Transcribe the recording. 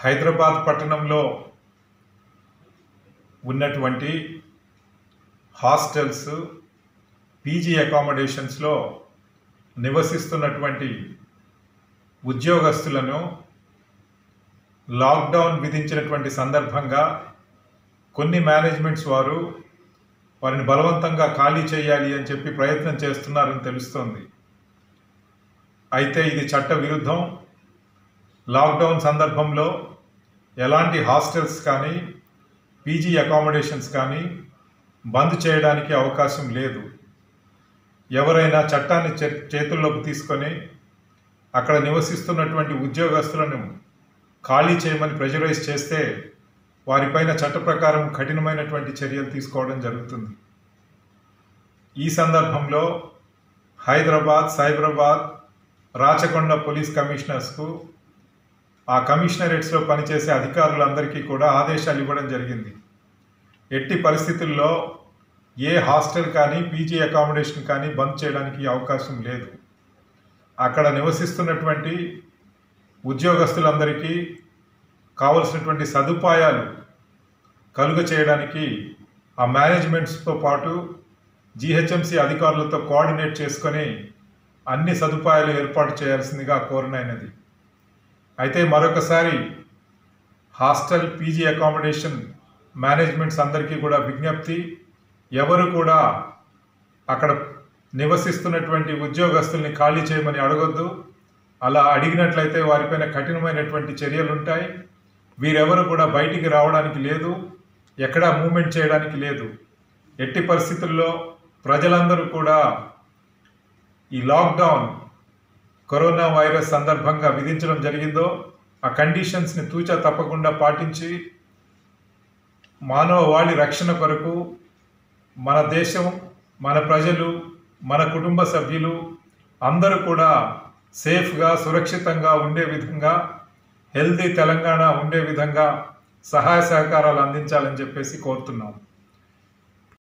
హైదరాబాద్ పట్టణంలో ఉన్నటువంటి hostels PG అకామిడేషన్స్లో నివసిస్తున్నటువంటి ఉద్యోగస్తులను లాక్డౌన్ విధించినటువంటి సందర్భంగా కొన్ని మేనేజ్మెంట్స్ వారు వారిని బలవంతంగా ఖాళీ చేయాలి అని చెప్పి ప్రయత్నం చేస్తున్నారని తెలుస్తోంది అయితే ఇది చట్ట విరుద్ధం లాక్డౌన్ సందర్భంలో ఎలాంటి హాస్టల్స్ కానీ పీజీ అకామిడేషన్స్ కానీ బంద్ చేయడానికి అవకాశం లేదు ఎవరైనా చట్టాన్ని చే- చేతుల్లోకి తీసుకొని అక్కడ నివసిస్తున్నటువంటి ఉద్యోగస్తులను ఖాళీ చేయమని ప్రెజరైజ్ చేస్తే వారిపైన చట్ట ప్రకారం కఠినమైనటువంటి చర్యలు తీసుకోవడం జరుగుతుంది ఈ సందర్భంలో హైదరాబాద్ సైబరాబాద్ రాచకొండ పోలీస్ కమిషనర్స్కు ఆ కమిషనరేట్స్లో పనిచేసే అధికారులందరికీ కూడా ఆదేశాలు ఇవ్వడం జరిగింది ఎట్టి పరిస్థితుల్లో ఏ హాస్టల్ కానీ పీజీ అకామిడేషన్ కానీ బంద్ చేయడానికి అవకాశం లేదు అక్కడ నివసిస్తున్నటువంటి ఉద్యోగస్తులందరికీ కావలసినటువంటి సదుపాయాలు కలుగ చేయడానికి ఆ మేనేజ్మెంట్స్తో పాటు జీహెచ్ఎంసీ అధికారులతో కోఆర్డినేట్ చేసుకొని అన్ని సదుపాయాలు ఏర్పాటు చేయాల్సిందిగా కోరినైనది అయితే మరొకసారి హాస్టల్ పీజీ అకామిడేషన్ మేనేజ్మెంట్స్ అందరికీ కూడా విజ్ఞప్తి ఎవరు కూడా అక్కడ నివసిస్తున్నటువంటి ఉద్యోగస్తుల్ని ఖాళీ చేయమని అడగొద్దు అలా అడిగినట్లయితే వారిపైన కఠినమైనటువంటి చర్యలు ఉంటాయి వీరెవరు కూడా బయటికి రావడానికి లేదు ఎక్కడా మూమెంట్ చేయడానికి లేదు ఎట్టి పరిస్థితుల్లో ప్రజలందరూ కూడా ఈ లాక్డౌన్ కరోనా వైరస్ సందర్భంగా విధించడం జరిగిందో ఆ కండిషన్స్ని తూచా తప్పకుండా పాటించి మానవవాళి రక్షణ కొరకు మన దేశం మన ప్రజలు మన కుటుంబ సభ్యులు అందరూ కూడా సేఫ్గా సురక్షితంగా ఉండే విధంగా హెల్దీ తెలంగాణ ఉండే విధంగా సహాయ సహకారాలు అందించాలని చెప్పేసి కోరుతున్నాం